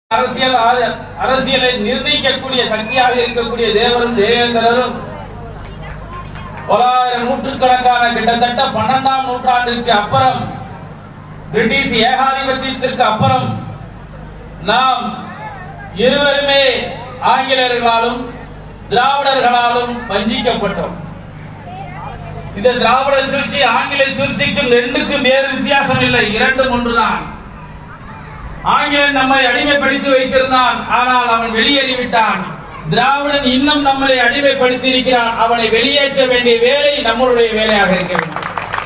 அரசியல் ஆ- அரசியலை நிர்ணயிக்கக்கூடிய சக்தியாக இருக்கக்கூடிய தேவரும் தேவேந்திரரும் பலாயிரம் நூற்றுக்கணக்கான கிட்டத்தட்ட பன்னெண்டாம் நூற்றாண்டிற்கு அப்புறம் பிரிட்டிஷ் ஏகாதிபத்தியத்திற்கு அப்புறம் நாம் இருவருமே ஆங்கிலேயர்களாலும் திராவிடர்களாலும் வஞ்சிக்கப்பட்டோம் இந்த திராவிட சூழ்ச்சி ஆங்கில சூழ்ச்சிக்கும் ரெண்டுக்கும் வேறு வித்தியாசம் இல்லை இரண்டும் ஒன்றுதான் ஆங்கிலன் நம்மை அடிமைப்படுத்தி வைத்திருந்தான் ஆனால் அவன் வெளியேறிவிட்டான் திராவிடன் இன்னும் நம்மளை அடிமைப்படுத்தி இருக்கிறான் அவனை வெளியேற்ற வேண்டிய வேலை நம்மளுடைய வேலையாக இருக்க வேண்டும்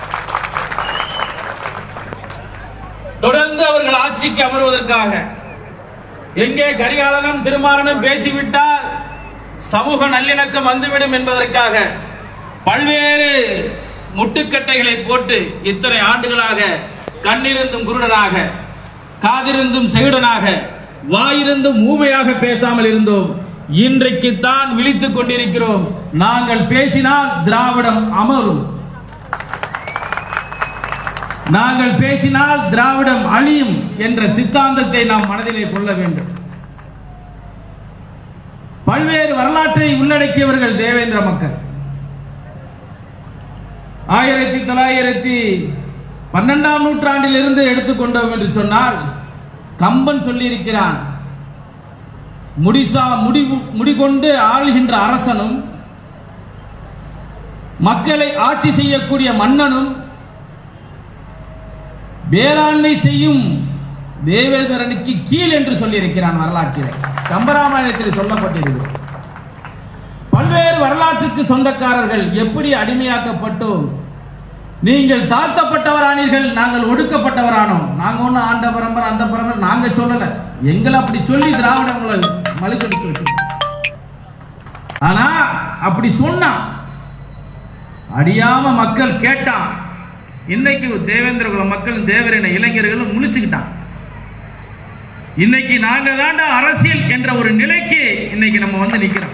தொடர்ந்து அவர்கள் ஆட்சிக்கு அமர்வதற்காக எங்கே கரிகாலனும் திருமாறனும் பேசிவிட்டால் சமூக நல்லிணக்கம் வந்துவிடும் என்பதற்காக பல்வேறு முட்டுக்கட்டைகளை போட்டு இத்தனை ஆண்டுகளாக கண்ணிருந்தும் குருடனாக காதிருந்தும் செகுடனாக வாயிருந்தும் ஊமையாக பேசாமல் இருந்தோம் இன்றைக்கு தான் விழித்துக் கொண்டிருக்கிறோம் நாங்கள் பேசினால் திராவிடம் அமரும் நாங்கள் பேசினால் திராவிடம் அழியும் என்ற சித்தாந்தத்தை நாம் மனதிலே கொள்ள வேண்டும் பல்வேறு வரலாற்றை உள்ளடக்கியவர்கள் தேவேந்திர மக்கள் ஆயிரத்தி தொள்ளாயிரத்தி பன்னெண்டாம் நூற்றாண்டில் இருந்து எடுத்துக்கொண்டோம் என்று சொன்னால் கம்பன் சொல்லியிருக்கிறான் முடிசா முடிவு முடிகொண்டு ஆள்கின்ற அரசனும் மக்களை ஆட்சி செய்யக்கூடிய மன்னனும் வேளாண்மை செய்யும் தேவேந்திரனுக்கு கீழ் என்று சொல்லியிருக்கிறான் வரலாற்றில் கம்பராமாயணத்தில் சொல்லப்பட்டிருக்கிறது பல்வேறு வரலாற்றுக்கு சொந்தக்காரர்கள் எப்படி அடிமையாக்கப்பட்டோம் நீங்கள் தாழ்த்தப்பட்டவரானீர்கள் நாங்கள் ஒடுக்கப்பட்டவரானோம் நாங்க ஒண்ணு ஆண்ட பரம்பரை அந்த பரம்பரை நாங்க சொல்லல எங்களை அப்படி சொல்லி திராவிட உங்களை மழுக்கடிச்சு வச்சிருக்கோம் ஆனா அப்படி சொன்னா அடியாம மக்கள் கேட்டான் இன்னைக்கு தேவேந்திர குல மக்கள் தேவரின இளைஞர்களும் முழிச்சுக்கிட்டான் இன்னைக்கு நாங்க தாண்டா அரசியல் என்ற ஒரு நிலைக்கு இன்னைக்கு நம்ம வந்து நிக்கிறோம்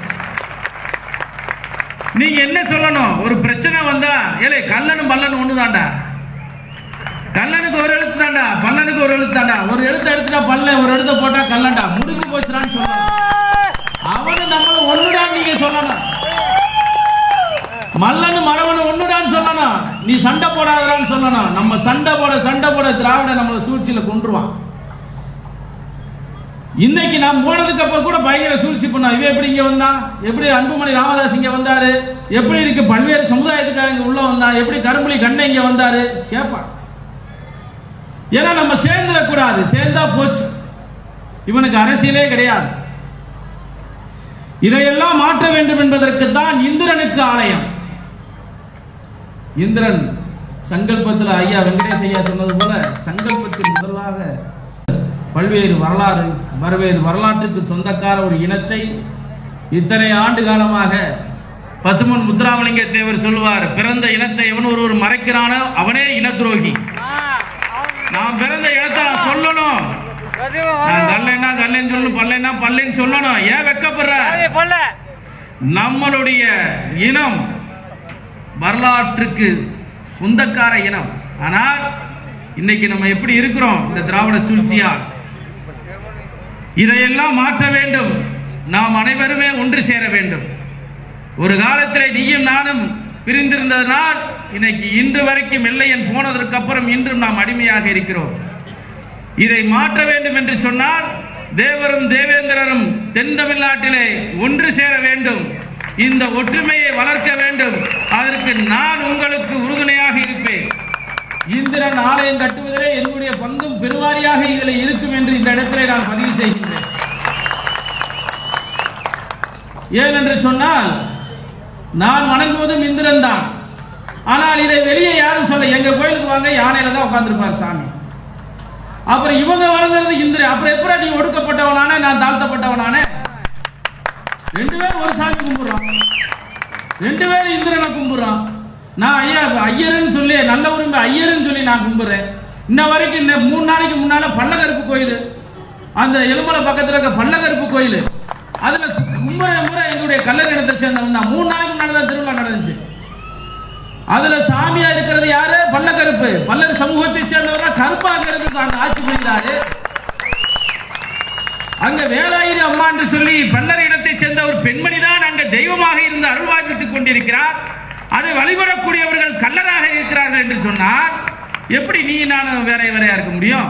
நீங்க என்ன சொல்லணும் ஒரு பிரச்சனை வந்தா ஏலே கல்லனும் பல்லனும் ஒண்ணுதான்டா கல்லனுக்கு ஒரு எழுத்து தாண்டா பல்லனுக்கு ஒரு எழுத்து தாண்டா ஒரு எழுத்து எடுத்துட்டா பல்ல ஒரு எழுத்த போட்டா கல்லண்டா முடிஞ்சு போச்சுடான்னு சொல்லணும் அவனு நம்மளும் ஒண்ணுடான்னு நீங்க சொல்லணும் மல்லனு மரவனு ஒண்ணுடான்னு சொல்லணும் நீ சண்டை போடாதடான்னு சொல்லணும் நம்ம சண்டை போட சண்டை போட திராவிட நம்மளை சூழ்ச்சியில கொன்றுவான் இன்னைக்கு நாம் போனதுக்கு அப்ப கூட பயங்கர சூழ்ச்சி பண்ணோம் இவன் எப்படி இங்க வந்தான் எப்படி அன்புமணி ராமதாஸ் இங்க வந்தாரு எப்படி இருக்கு பல்வேறு சமுதாயத்துக்காரங்க உள்ள வந்தான் எப்படி கரும்புலி கண்ணை இங்க வந்தாரு கேட்பான் ஏன்னா நம்ம சேர்ந்துடக்கூடாது சேர்ந்தா போச்சு இவனுக்கு அரசியலே கிடையாது இதையெல்லாம் மாற்ற வேண்டும் என்பதற்கு தான் இந்திரனுக்கு ஆலயம் இந்திரன் சங்கல்பத்தில் ஐயா வெங்கடேஷ் ஐயா சொன்னது போல சங்கல்பத்தில் முதலாக பல்வேறு வரலாறு பல்வேறு வரலாற்றுக்கு சொந்தக்கார ஒரு இனத்தை இத்தனை ஆண்டு காலமாக பசுமன் முத்துராமலிங்க தேவர் சொல்லுவார் பிறந்த இனத்தை எவன் ஒருவர் மறைக்கிறானோ அவனே இன துரோகி நான் பிறந்த இனத்தை நான் சொல்லணும் நான் கல்லைன்னா கல்லைன்னு சொல்லணும் பல்லைன்னா பல்லைன்னு சொல்லணும் ஏன் வெக்கப்படுற நம்மளுடைய இனம் வரலாற்றுக்கு சொந்தக்கார இனம் ஆனால் இன்னைக்கு நம்ம எப்படி இருக்கிறோம் இந்த திராவிட சூழ்ச்சியால் இதையெல்லாம் மாற்ற வேண்டும் நாம் அனைவருமே ஒன்று சேர வேண்டும் ஒரு காலத்தில் நீயும் நானும் பிரிந்திருந்ததனால் இன்னைக்கு இன்று வரைக்கும் எல்லையன் போனதற்கு அப்புறம் இன்றும் நாம் அடிமையாக இருக்கிறோம் இதை மாற்ற வேண்டும் என்று சொன்னால் தேவரும் தேவேந்திரரும் தென் தமிழ்நாட்டிலே ஒன்று சேர வேண்டும் இந்த ஒற்றுமையை வளர்க்க வேண்டும் அதற்கு நான் உங்களுக்கு உறுதுணையாக இருப்பேன் இந்திரன் ஆலயம் கட்டுவதிலே என்னுடைய பங்கும் பெருவாரியாக இதில் இருக்கும் என்று இந்த இடத்திலே நான் பதிவு செய்கின்றேன் ஏன் என்று சொன்னால் நான் வணங்குவதும் இந்திரன் தான் ஆனால் இதை வெளியே யாரும் சொல்ல எங்க கோயிலுக்கு வாங்க யானையில தான் உட்கார்ந்திருப்பார் சாமி அப்புறம் இவங்க வளர்ந்தது இந்திரன் அப்புறம் எப்படி நீ ஒடுக்கப்பட்டவனானே நான் தாழ்த்தப்பட்டவனானே ரெண்டு பேரும் ஒரு சாமி கும்பிடுறான் ரெண்டு பேரும் இந்திரனை கும்பிடுறான் நான் ஐயா ஐயருன்னு சொல்லி நல்ல உரிமை ஐயருன்னு சொல்லி நான் கும்பிடுறேன் இன்ன வரைக்கும் இந்த மூணு நாளைக்கு முன்னால பல்லகருப்பு கோயில் அந்த எலுமலை பக்கத்துல இருக்க பல்லகருப்பு கோயில் அதுல கும்புற முறை எங்களுடைய கல்லர் இடத்தை சேர்ந்தவங்க தான் மூணு நாளைக்கு முன்னாடி தான் திருவிழா நடந்துச்சு அதுல சாமியா இருக்கிறது யாரு பல்லக்கருப்பு பல்லர் சமூகத்தை சேர்ந்தவர் கருப்பாக இருக்கு அந்த ஆட்சி புரிந்தாரு அங்க வேலாயுத அம்மா என்று சொல்லி பல்லர் இடத்தைச் சேர்ந்த ஒரு பெண்மணி தான் அங்க தெய்வமாக இருந்து அருள்வாய்ப்பித்துக் கொண்டிருக்கிறார் அதை வழிபடக்கூடியவர்கள் கல்லராக இருக்கிறார்கள் என்று சொன்னார் எப்படி நீ நானும் வேற வேறையா இருக்க முடியும்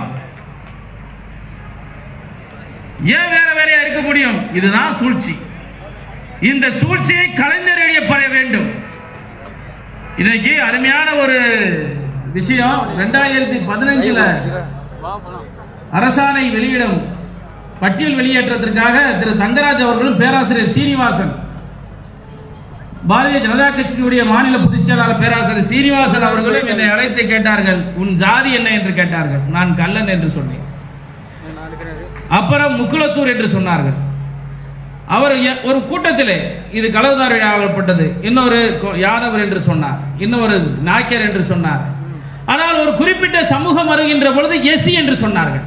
ஏன் வேற வேறையா இருக்க முடியும் இதுதான் சூழ்ச்சி இந்த சூழ்ச்சியை கலைஞர் வேண்டும் இன்னைக்கு அருமையான ஒரு விஷயம் ரெண்டாயிரத்தி பதினஞ்சுல அரசாணை வெளியிடும் பட்டியல் வெளியேற்றத்திற்காக திரு தங்கராஜ் அவர்களும் பேராசிரியர் சீனிவாசன் பாரதிய ஜனதா கட்சியினுடைய மாநில பொதுச் செயலாளர் பேராசிரியர் சீனிவாசன் அவர்களும் என்னை அழைத்து கேட்டார்கள் உன் ஜாதி என்ன என்று கேட்டார்கள் நான் கல்லன் என்று சொன்னேன் அப்புறம் முக்குலத்தூர் என்று சொன்னார்கள் அவர் எ- ஒரு கூட்டத்திலே இது களவுதாரியாகப்பட்டது இன்னொரு கொ- யாதவர் என்று சொன்னார் இன்னொரு நாயக்கர் என்று சொன்னார் ஆனால் ஒரு குறிப்பிட்ட சமூகம் வருகின்ற பொழுது எஸ்சி என்று சொன்னார்கள்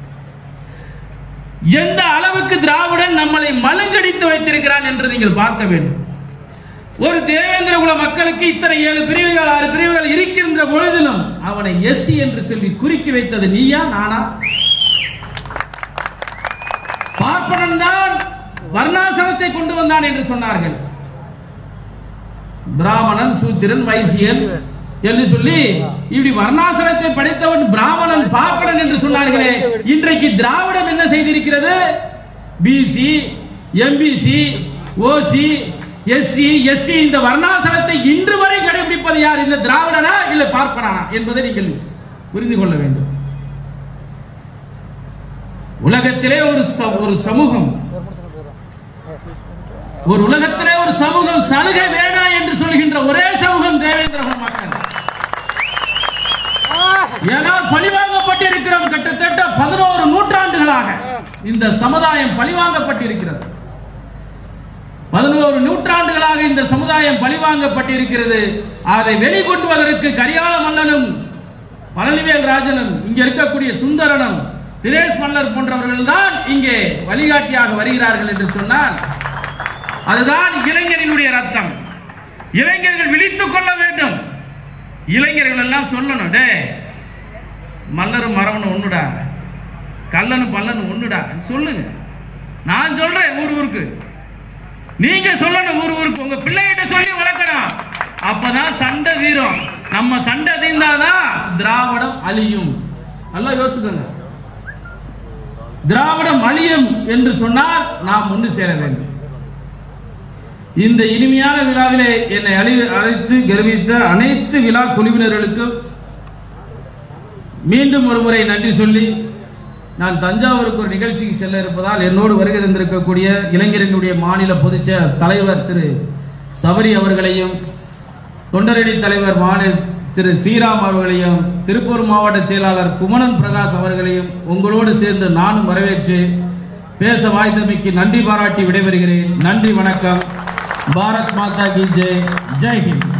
எந்த அளவுக்கு திராவிடன் நம்மளை மழுங்கடித்து வைத்திருக்கிறான் என்று நீங்கள் பார்க்க வேண்டும் ஒரு தேவேந்திர குல மக்களுக்கு இத்தனை ஏழு பிரிவுகள் ஆறு பிரிவுகள் இருக்கின்ற பொழுதிலும் அவனை எஸ்சி என்று சொல்லி குறுக்கி வைத்தது நீயா நானா பார்ப்பனன் தான் வர்ணாசனத்தை கொண்டு வந்தான் என்று சொன்னார்கள் பிராமணன் சூத்திரன் வைசியன் என்று சொல்லி இப்படி வர்ணாசனத்தை படைத்தவன் பிராமணன் பார்ப்பனன் என்று சொன்னார்களே இன்றைக்கு திராவிடம் என்ன செய்திருக்கிறது BC MBC OC SC ST இந்த வர்ணாசனத்தை இன்று வரை கடைபிடிப்பது யார் இந்த திராவிடனா இல்லை பார்ப்பனா என்பதை நீங்கள் புரிந்து கொள்ள வேண்டும் உலகத்திலே ஒரு ச- ஒரு சமூகம் ஒரு உலகத்திலே ஒரு சமூகம் சலுகை வேணாம் என்று சொல்கின்ற ஒரே சமூகம் தேவேந்திர குல மக்கள் ஏனால் பழிவாங்கப்பட்டிருக்கிறோம் கிட்டத்தட்ட பதினோரு நூற்றாண்டுகளாக இந்த சமுதாயம் பழிவாங்கப்பட்டிருக்கிறது பதினோரு நூற்றாண்டுகளாக இந்த சமுதாயம் பழிவாங்கப்பட்டிருக்கிறது அதை வெளிக்கொண்டுவதற்கு கரிகால மல்லனும் பழனிவேல் ராஜனும் இங்க இருக்கக்கூடிய சுந்தரனும் திரேஷ் மல்லர் போன்றவர்கள் தான் இங்கே வழிகாட்டியாக வருகிறார்கள் என்று சொன்னால் அதுதான் இளைஞரினுடைய ரத்தம் இளைஞர்கள் விழித்துக் கொள்ள வேண்டும் இளைஞர்கள் எல்லாம் சொல்லணும் டே மல்லரும் மரவனும் ஒண்ணுடா கல்லனும் பல்லனும் ஒண்ணுடா சொல்லுங்க நான் சொல்றேன் ஊர் ஊருக்கு நீங்க சொல்லணும் ஊர் ஊருக்கு உங்க பிள்ளைகிட்ட சொல்லி வளர்க்கணும் அப்பதான் சண்டை தீரும் நம்ம சண்டை தீர்ந்தாதான் திராவிடம் அழியும் நல்லா யோசிச்சுக்கோங்க திராவிடம் அழியும் என்று சொன்னால் நாம் ஒன்று சேர வேண்டும் இந்த இனிமையான விழாவிலே என்னை அழி- அழைத்து கர்வித்த அனைத்து விழா குழுவினர்களுக்கும் மீண்டும் ஒரு முறை நன்றி சொல்லி நான் தஞ்சாவூருக்கு ஒரு நிகழ்ச்சிக்கு செல்ல இருப்பதால் என்னோடு வருகை தந்திருக்கக்கூடிய இளைஞரினுடைய மாநில பொதுச் செ- தலைவர் திரு சபரி அவர்களையும் தொண்டரடி தலைவர் மாநில திரு ஸ்ரீராம் அவர்களையும் திருப்பூர் மாவட்ட செயலாளர் குமணன் பிரகாஷ் அவர்களையும் உங்களோடு சேர்ந்து நானும் வரவேற்று பேச வாய்த்தமைக்கு நன்றி பாராட்டி விடைபெறுகிறேன் நன்றி வணக்கம் பாரத் மாதா கி ஜெய் ஜெய் ஹிந்த்